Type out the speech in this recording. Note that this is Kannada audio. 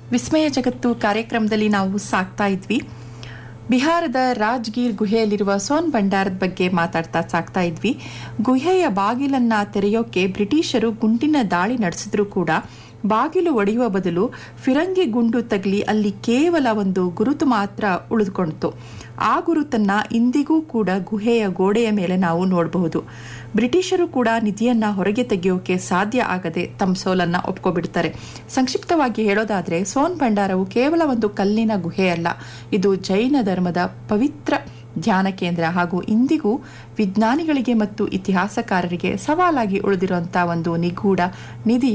ವಿಸ್ಮಯ ಜಗತ್ತು ಕಾರ್ಯಕ್ರಮದಲ್ಲಿ ನಾವು ಸಾಕ್ತಾ ಇದ್ವಿ ಬಿಹಾರದ ರಾಜ್ಗೀರ್ ಗುಹೆಯಲ್ಲಿರುವ ಸೋನ್ ಭಂಡಾರದ ಬಗ್ಗೆ ಮಾತಾಡ್ತಾ ಸಾಕ್ತಾ ಇದ್ವಿ ಗುಹೆಯ ಬಾಗಿಲನ್ನ ತೆರೆಯೋಕೆ ಬ್ರಿಟಿಷರು ಗುಂಡಿನ ದಾಳಿ ನಡೆಸಿದ್ರು ಕೂಡ ಬಾಗಿಲು ಒಡೆಯುವ ಬದಲು ಫಿರಂಗಿ ಗುಂಡು ತಗಲಿ ಅಲ್ಲಿ ಕೇವಲ ಒಂದು ಗುರುತು ಮಾತ್ರ ಉಳಿದುಕೊಂಡಿತು ಆ ಗುರುತನ್ನ ಇಂದಿಗೂ ಕೂಡ ಗುಹೆಯ ಗೋಡೆಯ ಮೇಲೆ ನಾವು ನೋಡಬಹುದು ಬ್ರಿಟಿಷರು ಕೂಡ ನಿಧಿಯನ್ನ ಹೊರಗೆ ತೆಗೆಯೋಕೆ ಸಾಧ್ಯ ಆಗದೆ ತಮ್ಮ ಸೋಲನ್ನ ಒಪ್ಕೊಬಿಡ್ತಾರೆ ಸಂಕ್ಷಿಪ್ತವಾಗಿ ಹೇಳೋದಾದ್ರೆ ಸೋನ್ ಭಂಡಾರವು ಕೇವಲ ಒಂದು ಕಲ್ಲಿನ ಗುಹೆಯಲ್ಲ ಇದು ಜೈನ ಧರ್ಮದ ಪವಿತ್ರ ಧ್ಯಾನ ಕೇಂದ್ರ ಹಾಗೂ ಇಂದಿಗೂ ವಿಜ್ಞಾನಿಗಳಿಗೆ ಮತ್ತು ಇತಿಹಾಸಕಾರರಿಗೆ ಸವಾಲಾಗಿ ಉಳಿದಿರುವಂತಹ ಒಂದು ನಿಗೂಢ ನಿಧಿ